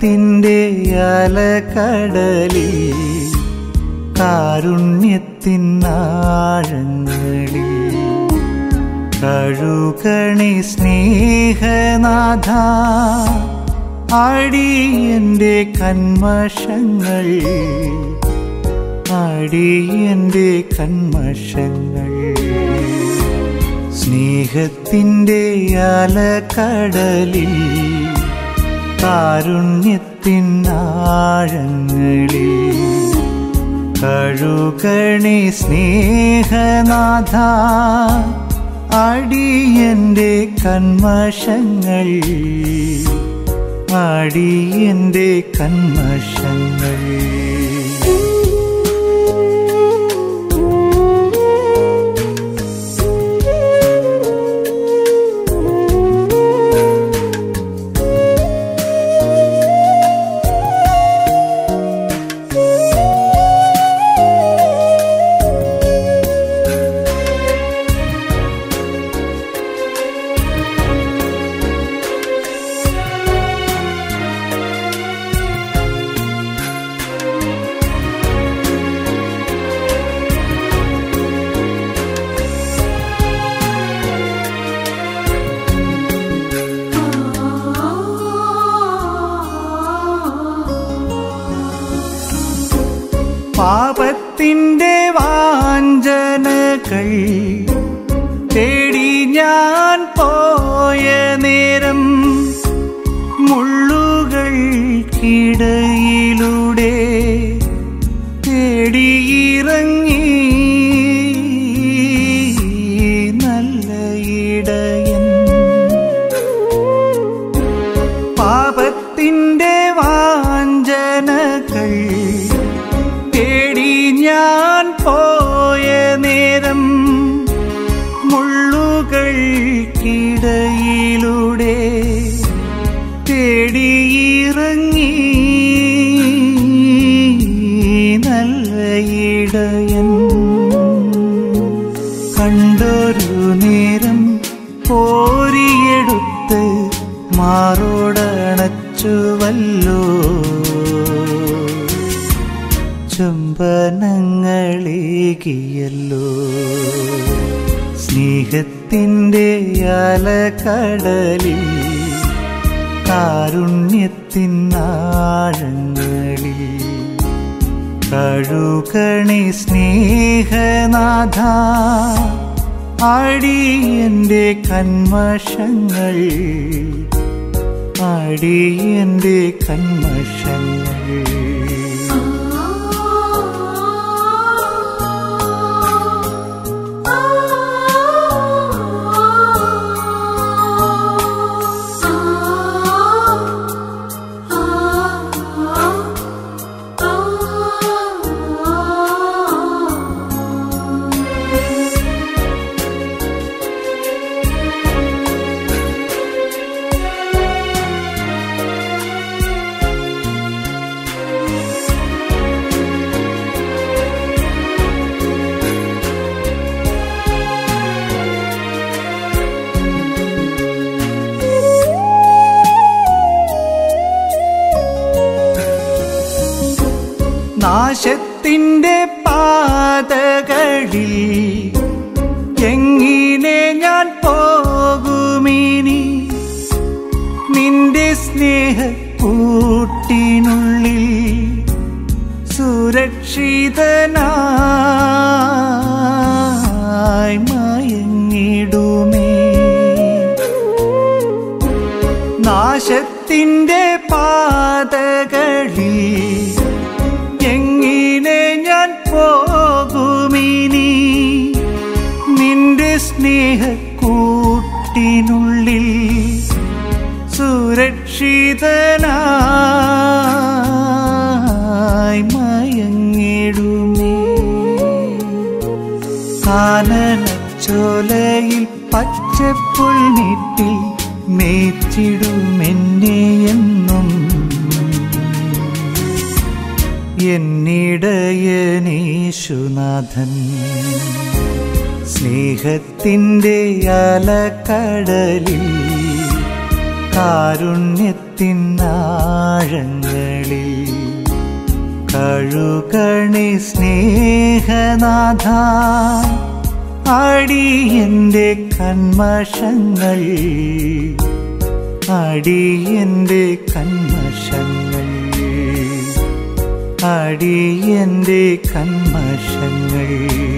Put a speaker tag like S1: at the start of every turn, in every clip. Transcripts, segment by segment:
S1: സ്നേഹത്തിൻ്റെ അലകടലിൽ കാരുണ്യത്തിനാഴങ്ങളിൽ കഴുകണി സ്നേഹനാഥ അടിയന്റെ കന്മഷങ്ങൾ അടിയന്റെ കന്മഷങ്ങൾ സ്നേഹത്തിൻ്റെ അലകടലിൽ കാരുണ്യത്തിനാഴങ്ങളിൽ കഴുകണി സ്നേഹനാഥ അടിയന്റെ കന്മഷങ്ങൾ അടിയന്റെ കന്മഷങ്ങൾ പാപത്തിൻ്റെ വാഞ്ചനകൾ തേടി ഞാൻ പോയ നേരം മുള്ളുകൾക്കിടയിലൂടെ തേടിയിറങ്ങി നല്ല ഇടയൻ പാപത്തിൻ്റെ വാഞ്ചനകൾ തേടി ഞാൻ പോയ നേരം മുള്ളുകൾക്കിടയിലൂടെ തേടിയിറങ്ങി നല്ല ഇടയൻ കണ്ടൊരു നേരം കോരിയെടുത്ത് മാറോടണച്ചുവല്ലോ ചുംബനങ്ങളേകിയല്ലോ സ്നേഹത്തിൻ്റെ അലകടലിൽ കാരുണ്യത്തിനാഴങ്ങളിൽ കഴുകണി സ്നേഹനാഥ അടിയന്റെ കന്മഷങ്ങൾ അടിയന്റെ കന്മഷങ്ങൾ നാശത്തിൻ്റെ പാതകളിൽ എങ്ങനെ ഞാൻ പോകുമിനി നിന്റെ സ്നേഹ കൂട്ടിനുള്ളിൽ സുരക്ഷിതനായി മയങ്ങിടുമേ നാശത്തിൻ്റെ പാതകളിൽ എങ്ങനെ ഞാൻ പോകുമിനി നിന്റെ സ്നേഹ കൂട്ടിനുള്ളിൽ സുരക്ഷിതനായി മയങ്ങിടുമേ കാനനച്ചോലയിൽ പച്ചപ്പുൽ നീട്ടിൽ മേച്ചിടുമെന്നെ എന്നും എന്നിടയനീശുനാഥൻ സ്നേഹത്തിൻ്റെ അലക്കടലിൽ കാരുണ്യത്തിനാഴങ്ങളിൽ കഴുകണി സ്നേഹനാഥ അടിയന്റെ കന്മഷങ്ങൾ അടിയന്റെ കന്മഷങ്ങൾ അടിയന്റെ കന്മഷങ്ങൾ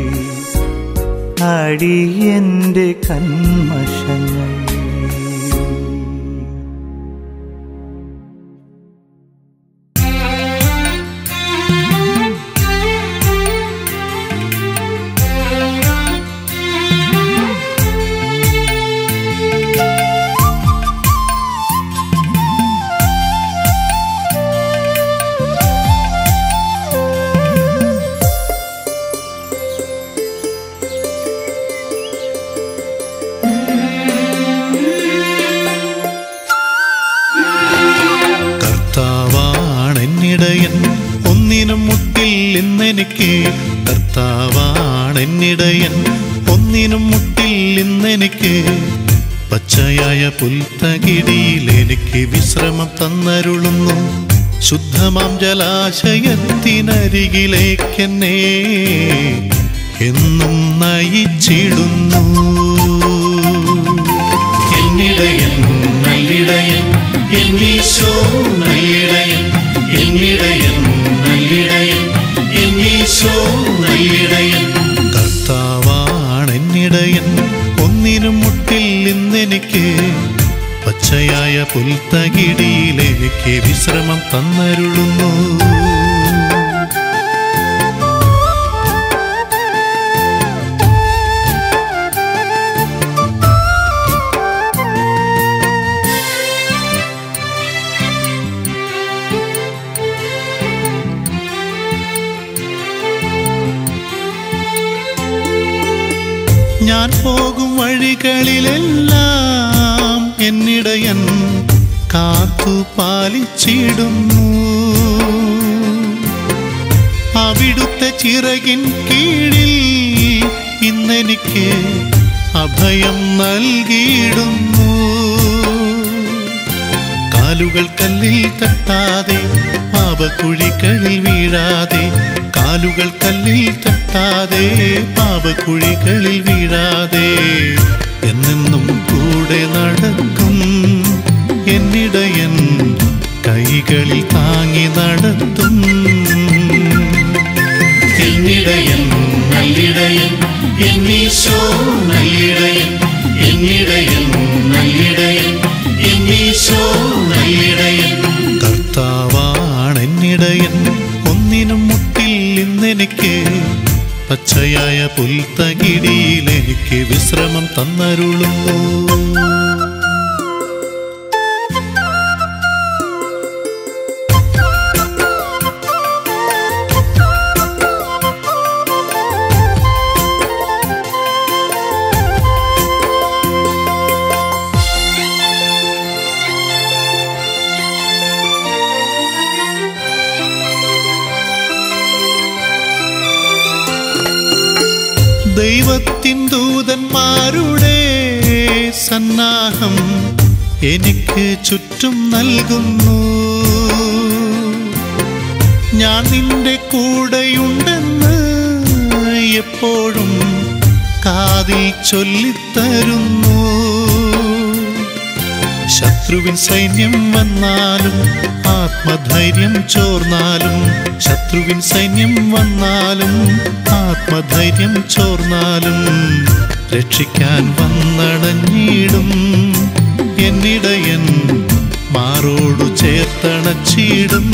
S1: അടിയന്റെ കന്മഷങ്ങൾ
S2: കർത്താവാണെന്നിടയൻ ഒന്നിനും മുട്ടില്ലെന്നെനിക്ക് കർത്താവാണെന്നിടയൻ ഒന്നിനും മുട്ടില്ലെന്നെനിക്ക് പച്ചയായ പുൽത്തകിടിയിൽ എനിക്ക് വിശ്രമം തന്നരുളുന്നു ശുദ്ധമാം ജലാശയത്തിനരികിലേക്കെന്നെ എന്നും നയിച്ചിടുന്നു എന്നിടയൻ നല്ലിടയൻ എന്നീശോ നല്ലിടയൻ എന്നിടയൻ നല്ലിടയൻ എന്നീശോ നല്ലിടയൻ കർത്താവാണെന്നിടയൻ ഒന്നിനും മുട്ടില്ലെന്നെനിക്ക് പച്ചയായ പുൽത്തകിടിയിൽ എനിക്ക് വിശ്രമം തന്നരുളുന്നു ഞാൻ പോകും വഴികളിലെല്ലാം എന്നിടയൻ കാത്തു പാലിച്ചിടുന്നു അവിടുത്തെ ചിറകിൻ കീഴിൽ ഇന്നെനിക്ക് അഭയം നൽകിയിടുന്നു കാലുകൾ കല്ലിൽ തട്ടാതെ പാപക്കുഴികളിൽ വീഴാതെ കാലുകൾ കല്ലിൽ തട്ടാതെ പാപക്കുഴികളിൽ വീഴാതെ എന്നെന്നും കൂടെ നടക്കും എന്നിടയൻ കൈകളിൽ താങ്ങി നടത്തും എന്നിടയൻ നല്ലിടയൻ എന്നീശോ നല്ലിടയൻ എന്നിടയൻ നല്ലിടയൻ എന്നീശോ നല്ലിടയൻ കർത്താവാണെന്നിടയൻ ഒന്നിനും മുട്ടില്ലെന്നെനിക്ക് പച്ചയായ പുൽത്തകിടിയിൽ എനിക്ക് വിശ്രമം തന്നരുളുന്നു ദൈവത്തിൻ ദൂതന്മാരുടെ സന്നാഹം എനിക്ക് ചുറ്റും നൽകുന്നു ഞാൻ നിന്റെ കൂടെയുണ്ടെന്ന് എപ്പോഴും കാതിൽ ചൊല്ലിത്തരുന്നു ശത്രുവിൻ സൈന്യം വന്നാലും ആത്മധൈര്യം ചോർന്നാലും ശത്രുവിൻ സൈന്യം വന്നാലും ആത്മധൈര്യം ചോർന്നാലും രക്ഷിക്കാൻ വന്നടഞ്ഞിടും എന്നിടയൻ മാറോടു ചേർത്തണച്ചിടും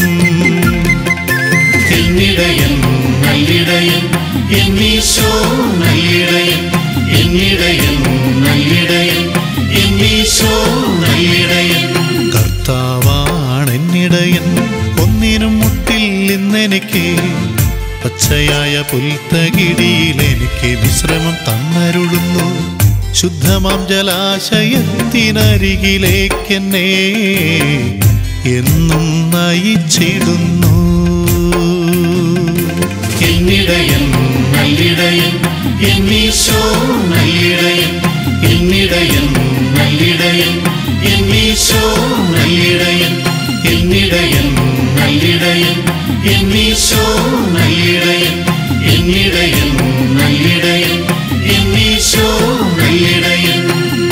S2: എന്നിടയൻ നല്ലിടയൻ എന്നീശോ നല്ലിടയൻ എന്നിടയൻ നല്ലിടയൻ എന്നീശോ നല്ലിടയൻ കർത്താവാണെന്നിടയൻ ഒന്നിനും മുട്ടില്ലെന്നെനിക്ക് പച്ചയായ പുൽത്തകിടിയിൽ എനിക്ക് വിശ്രമം തന്നരുളുന്നു ശുദ്ധമാം ജലാശയത്തിനരികിലേക്കെന്നെ എന്നും നയിച്ചിടുന്നു എന്നിടയൻ നല്ലിടയൻ എന്നീശോ നല്ലിടയൻ എന്നിടയൻ നല്ലിടയൻ എന്നീശോ നല്ലിടയൻ എന്നിടയൻ നല്ലിടയൻ എന്നീശോ നല്ലിടയൻ എന്നിടയൻ നല്ലിടയൻ എന്നീശോ നല്ലിടയൻ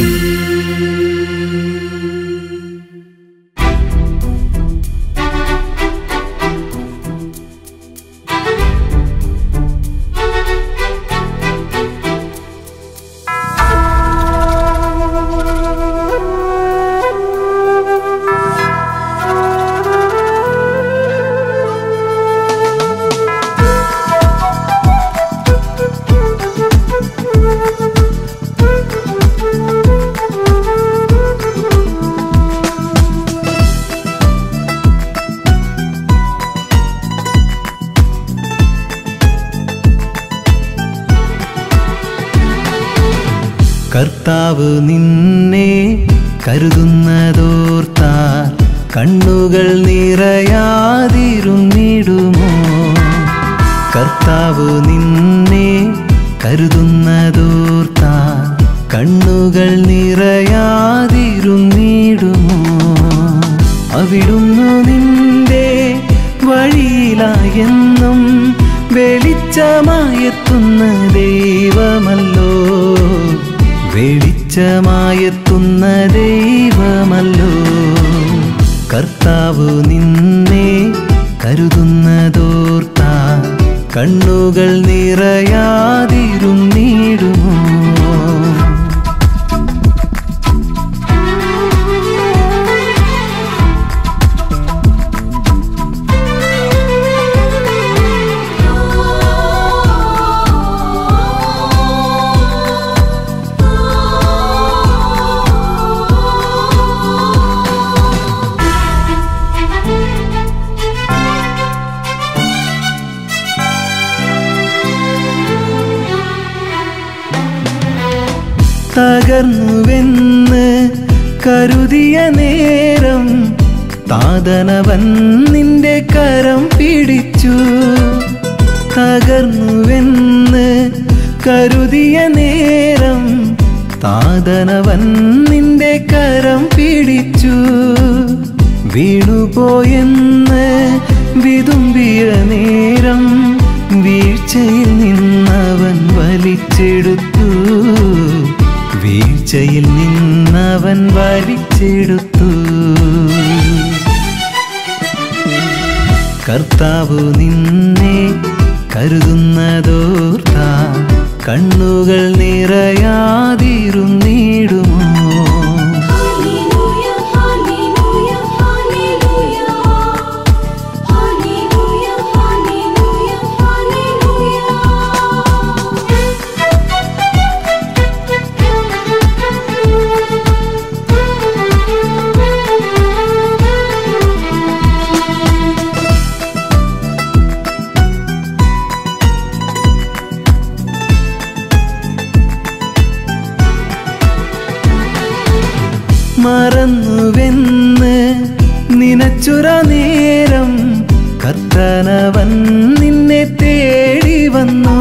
S1: കർത്താവ് നിന്നെ കരുതുന്നതോർത്താൽ കണ്ണുകൾ നിറയാതിരുന്നിടുമോ കർത്താവ് നിന്നെ കരുതുന്നതോർത്താൽ കണ്ണുകൾ നിറയാതിരുന്നിടുമോ അവിടുന്നു നിന്റെ വഴിയിലായെന്നും വെളിച്ചമായെത്തുന്ന ദൈവമല്ലോ വെളിച്ചമായെത്തുന്ന ദൈവമല്ലോ കർത്താവ് നിന്നെ കരുതുന്നതോർത്ത കണ്ണുകൾ നിറയാതിരുന്നിടുമോ തകർന്നുവെന്ന് കരുതിയ നേരം താതനവൻ നിന്റെ കരം പിടിച്ചു തകർന്നുവെന്ന് കരുതിയ നേരം താതനവൻ നിന്റെ കരം പിടിച്ചു വീണുപോയെന്ന് വിതുമ്പിയ നേരം വീഴ്ചയിൽ നിന്നവൻ വലിച്ചെടുത്തു വീഴ്ചയിൽ നിന്നവൻ വലിച്ചെടുത്തു കർത്താവ് നിന്നെ കരുതുന്നതോർത്ത കണ്ണുകൾ നിറയാതിരുന്നിടുമോ
S3: Hallelujah, hallelujah, hallelujah. Hallelujah, hallelujah, hallelujah.
S1: മറന്നുവെന്ന് നിനച്ചുര നേരം കർത്തനവൻ നിന്നെ തേടി വന്നു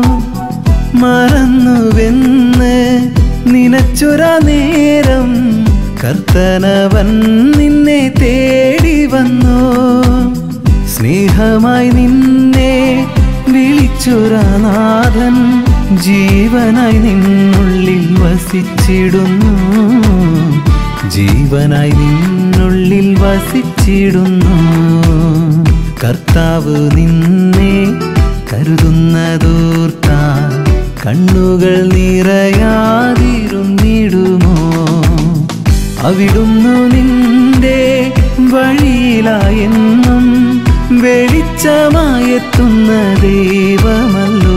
S1: മറന്നുവെന്ന് നിനച്ചുര നേരം കർത്തനവൻ നിന്നെ തേടി വന്നു സ്നേഹമായി നിന്നെ വിളിച്ചുരനാഥൻ ജീവനായി നിന്നുള്ളിൽ വസിച്ചിടുന്നു ജീവനായി നിന്നുള്ളിൽ വസിച്ചിടുന്നു കർത്താവ് നിന്നെ കരുതുന്നതോർത്ത കണ്ണുകൾ നിറയാതിരുന്നിടുമോ അവിടുന്നു നിന്റെ വഴിയിലായെന്നും വെളിച്ചമായെത്തുന്ന ദൈവമല്ലോ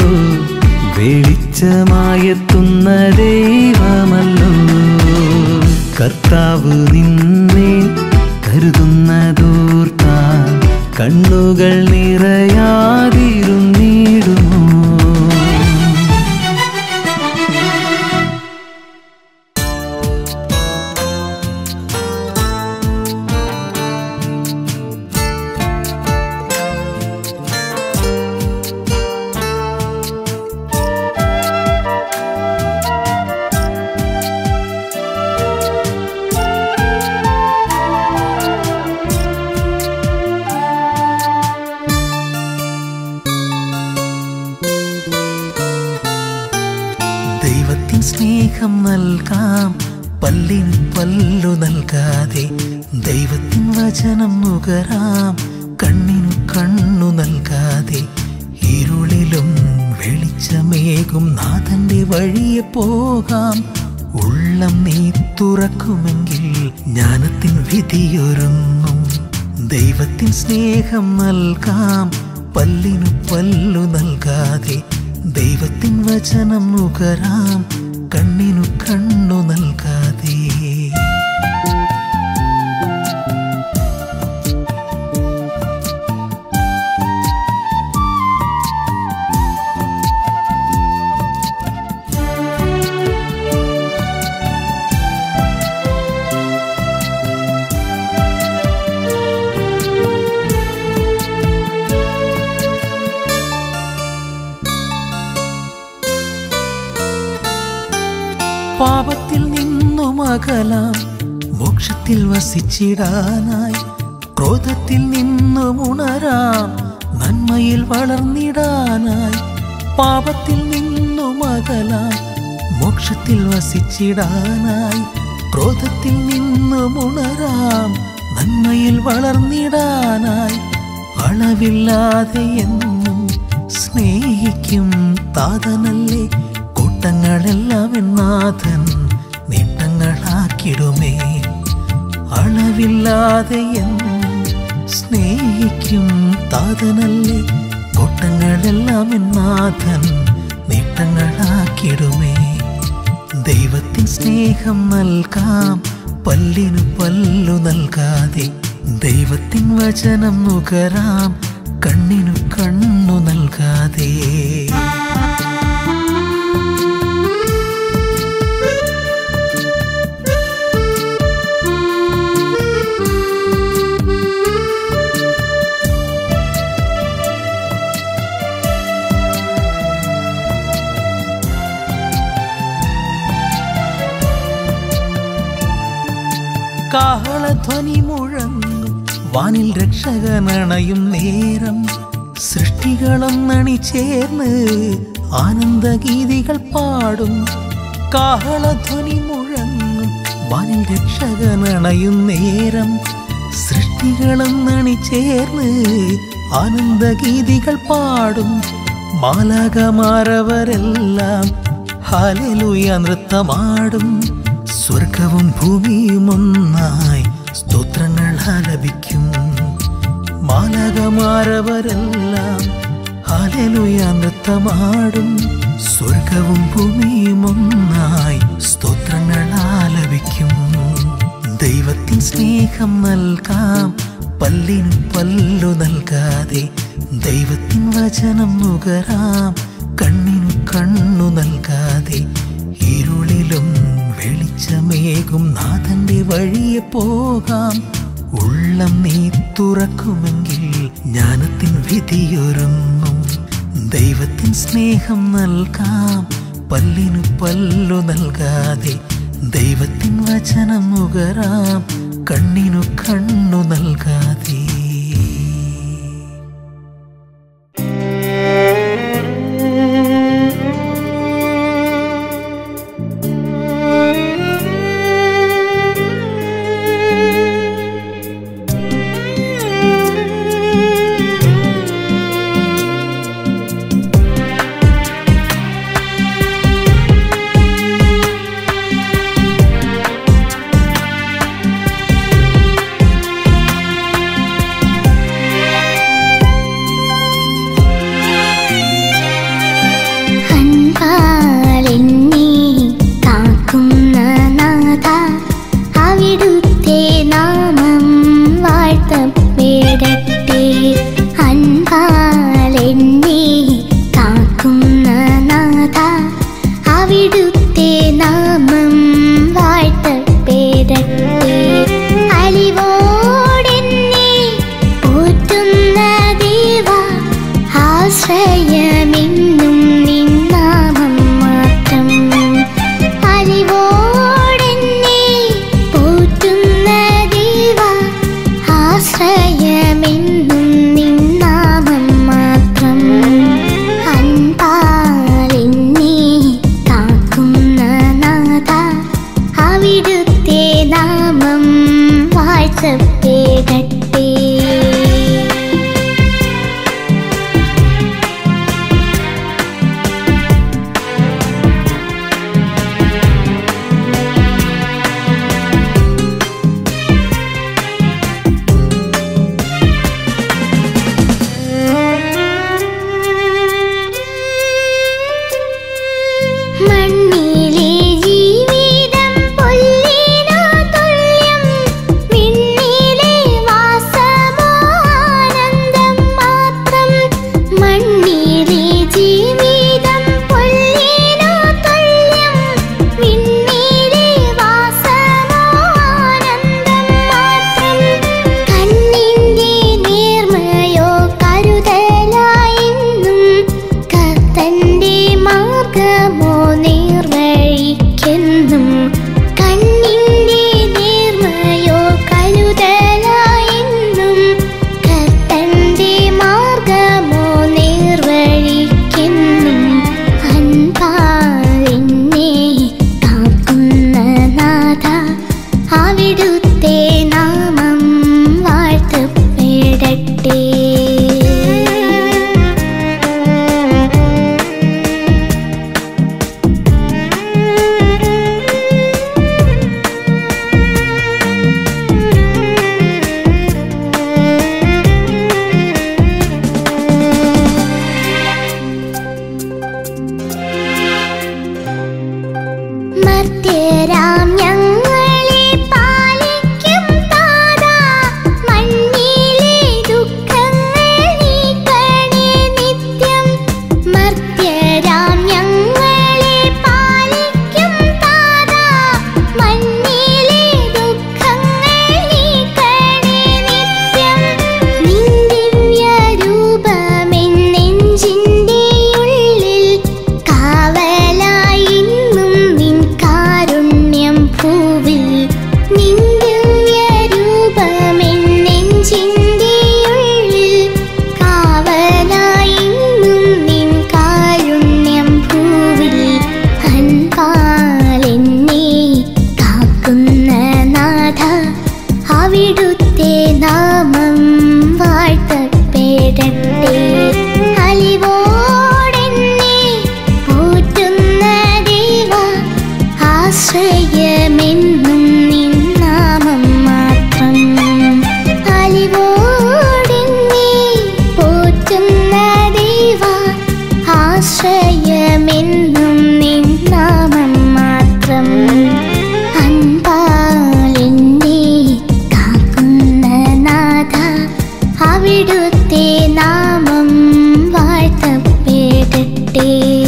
S1: വെളിച്ചമായെത്തുന്ന ദൈവമല്ലോ കർത്താവ് നിന്നെ കരുതുന്നതോർത്ത കണ്ണുകൾ നിറയാതിരുന്നിടുമോ ദൈവത്തിൻ സ്നേഹം നൽകാം പല്ലിന് പല്ലു നൽകാതെ ദൈവത്തിൻ വചനം നുകരാം കണ്ണിനു കണ്ണു നൽകാതെ ഇരുളിലും വെളിച്ചമേകും നാഥന്റെ വഴിയെ പോകാം ഉള്ളം നീ തുറക്കുമെങ്കിൽ ജ്ഞാനത്തിൻ വിധിയൊരുങ്ങും ദൈവത്തിൻ സ്നേഹം നൽകാം പല്ലിനു പല്ലു നൽകാതെ ദൈവത്തിൻ വചനം നുകരാം കണ്ണിനു കണ്ണു നൽകാതെ പാപത്തിൽ നിന്നും അകലാം മോക്ഷത്തിൽ വസിച്ചിടാനായി ക്രോധത്തിൽ നിന്നും ഉണരാം നന്മയിൽ വളർന്നിടാനായി പാപത്തിൽ നിന്നും അകലാം മോക്ഷത്തിൽ വസിച്ചിടാനായി ക്രോധത്തിൽ നിന്നും ഉണരാം നന്മയിൽ വളർന്നിടാനായി അളവില്ലാതെ എന്നും സ്നേഹിക്കും താതനല്ലേ കൂട്ടങ്ങളെല്ലാം എന്നാഥൻ നേട്ടങ്ങളാക്കിടുമേ അളവില്ലാതെ എന്നും സ്നേഹിക്കും താതനല്ലേ കൂട്ടങ്ങളെല്ലാം എന്നാഥൻ നേട്ടങ്ങളാക്കിടുമേ ദൈവത്തിൻ സ്നേഹം നൽകാം പല്ലിനു പല്ലു നൽകാതെ ദൈവത്തിൻ വചനം നുകരാം കണ്ണിനു കണ്ണു നൽകാതെ കാഹളധ്വനി മുഴങ്ങും വാനിൽ രക്ഷകനണയും നേരം സൃഷ്ടികളൊന്നണി ചേർന്ന് ആനന്ദഗീതികൾ പാടും കാഹളധ്വനി മുഴങ്ങും വാനിൽ രക്ഷകനണയും നേരം സൃഷ്ടികളൊന്നണി ചേർന്ന് ആനന്ദഗീതികൾ പാടും മാലാകമാരവരെല്ലാം ഹാലലുയ നൃത്തമാടും സ്വർഗവും ഭൂമിയും ഒന്നായി സ്തോത്രങ്ങൾ ആലപിക്കും മാലകമാരവരെല്ലാം ഹാലലുയ നൃത്തമാടും സ്വർഗവും ഭൂമിയും ഒന്നായി സ്തോത്രങ്ങൾ ആലപിക്കും ദൈവത്തിൻ സ്നേഹം നൽകാം പല്ലിനു പല്ലു നൽകാതെ ദൈവത്തിൻ വചനം നുകരാം കണ്ണിനു കണ്ണു നൽകാതെ ഇരുളിലും വെളിച്ചമേകും നാഥന്റെ വഴിയെ പോകാം ഉള്ളം നീ തുറക്കുമെങ്കിൽ ജ്ഞാനത്തിൻ വിധിയൊരുങ്ങും ദൈവത്തിൻ സ്നേഹം നൽകാം പല്ലിനു പല്ലു നൽകാതെ ദൈവത്തിൻ വചനം നുകരാം കണ്ണിനു കണ്ണു നൽകാതെ
S4: അൻപാലെന്നെ കാക്കുന്ന നാഥ അവിടുത്തെ നാമം വാഴ്ത്തപ്പെടട്ടെ അൻപാലെന്നെ കാക്കുന്ന നാഥ അവിടുത്തെ നാമം വാഴ്ത്തപ്പെടട്ടെ അലിവോടെന്നെ പോറ്റുന്ന ദേവാ ആശ്രയമെന്നും നിന്നാമം മാത്രം അലിവോടെന്നെ പോറ്റുന്ന ദേവ ആശ്രയമെന്നും നിന്നാമം മാത്രം അൻപാലെന്നെ കാക്കും മർത്യരാം ഞങ്ങളെ പാലിക്കും താതാ മണ്ണിലെ ദുഃഖങ്ങൾ നീക്കണേ നിത്യം മർത്യരാം ഞങ്ങളെ പാലിക്കും താതാ മണ്ണിലെ ദുഃഖങ്ങൾ നീക്കണേ നിത്യം നിൻ ദിവ്യരൂപമെൻ നെഞ്ചിൻ്റെ ഉള്ളിൽ കാവലായി ഇന്നും നിൻ കാരുണ്യം ഭൂവിൽ നിൻ ദിവ്യരൂപമെൻ നെഞ്ചിൻ്റെ ഉള്ളിൽ കാവലായി ഇന്നും നിൻ കാരുണ്യം ഭൂവിൽ അൻപാലെന്നെ കാക്കുന്ന നാഥ അവിടുത്തെ നാമം വാഴ്ത്തപ്പെടട്ടെ അലിവോടെന്നെ പോറ്റുന്ന ദൈവ ആശ്രയമെന്നും നിൻ നാമം മാത്രം അലിവോടെന്നെ പോറ്റുന്ന ദൈവ ആശ്രയമെന്നും നിൻ നാമം മാത്രം അൻപാലെന്നെ കാക്കുന്ന നാഥ അവിടുത്തെ നാമം വാഴ്ത്തപ്പെടട്ടെ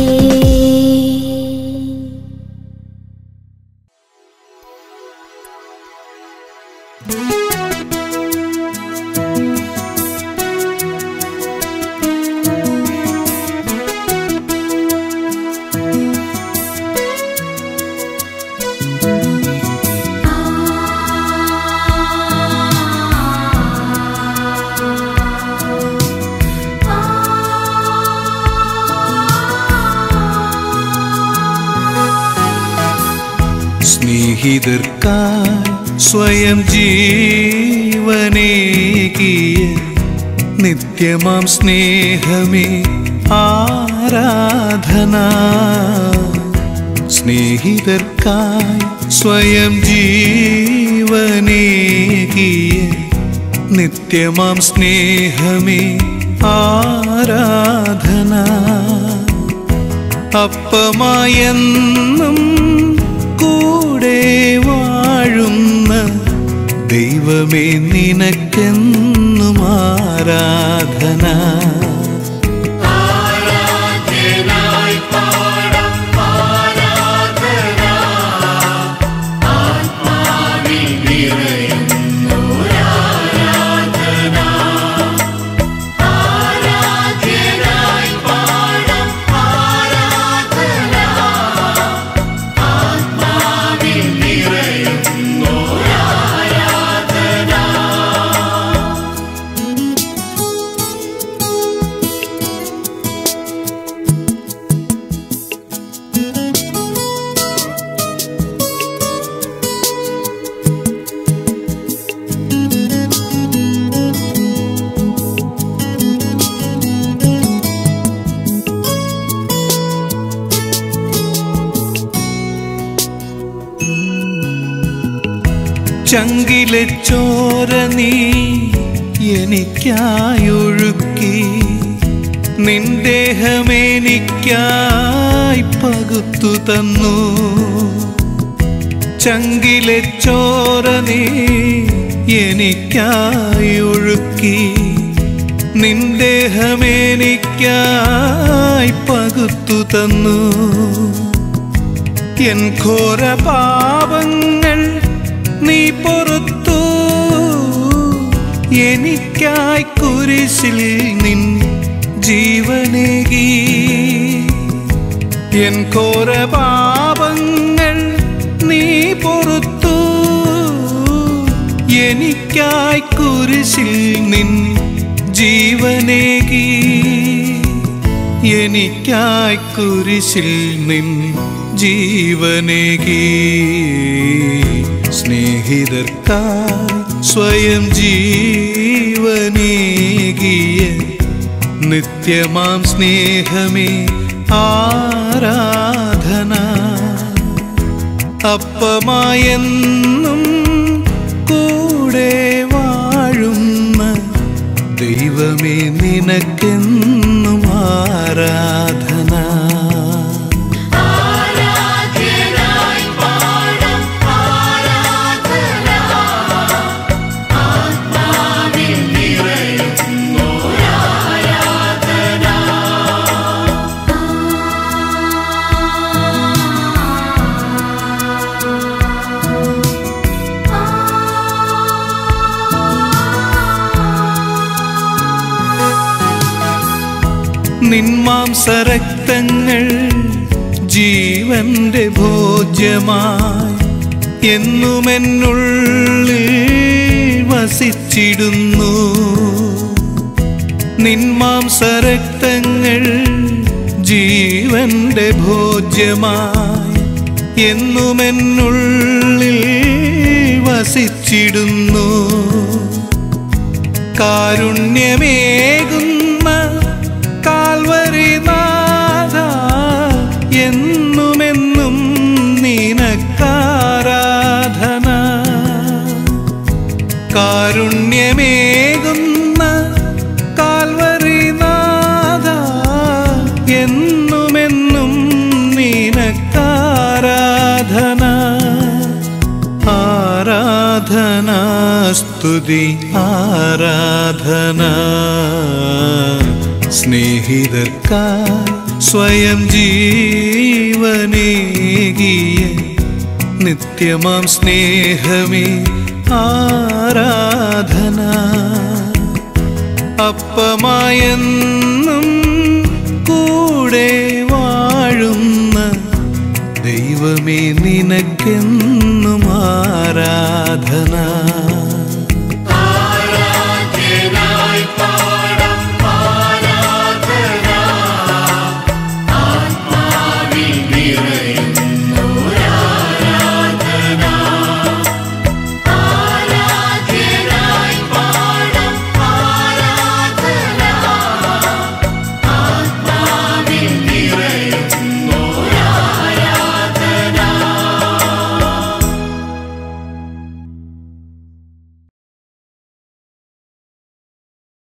S1: സ്നേഹിതർക്കായി സ്വയം ജീവനേകിയ നിത്യമാം സ്നേഹമേ ആരാധന സ്നേഹിതർക്കായി സ്വയം ജീവനേകിയ നിത്യമാം സ്നേഹമേ ആരാധന അപ്പമായെന്നും കൂടെ വാഴുന്ന ദൈവമേ നിനക്കെന്നും ആരാധന ചങ്കിലെ ചോര നീ എനിക്കായൊഴുക്കി നിന്ദേഹമെനിക്കായി പകുത്തു തന്നു ചങ്കിലെ ചോര നീ എനിക്കായി ഒഴുക്കി നിന്ദേഹമെനിക്കായി പകുത്തു തന്നു എൻ ഘോര പാപങ്ങൾ നീ പൊറത്തു എനിക്കായി കുരിശിൽ നിൻ ജീവനേകി എൻ ഘോര പാപങ്ങൾ നീ പൊറത്തു എനിക്കായി കുരിശിൽ നിൻ ജീവനേകി എനിക്കായി കുരിശിൽ നിൻ ജീവനേകി സ്നേഹിതർക്കായി സ്വയം ജീവനേകിയ നിത്യമാം സ്നേഹമേ ആരാധന അപ്പമായെന്നും കൂടെ വാഴുന്ന ദൈവമേ നിനക്കെന്നും ആരാധന
S3: ആരാധ്യനായി പാ
S1: നിന്മാംസരക്തങ്ങൾ ജീവന്റെ ഭോജ്യമായി എന്നുമെന്നുള്ളിൽ വസിച്ചിടുന്നു നിന്മാംസരക്തങ്ങൾ ജീവന്റെ ഭോജ്യമായി എന്നുമെന്നുള്ളിൽ വസിച്ചിടുന്നു കാരുണ്യമേകുന്ന കാൽവരി നാഥ എന്നുമെന്നും നിനക്കാരാധന കാരുണ്യമേകുന്ന കാൽവരി നാഥ എന്നുമെന്നും നിനക്കാരാധന ആരാധന സ്തുതി ആരാധന സ്നേഹിതർക്കായി സ്വയം ജീവനേകിയ നിത്യമാം സ്നേഹമേ ആരാധന അപ്പമായെന്നും കൂടെ വാഴുന്ന ദൈവമേ നിനക്കെന്നും ആരാധന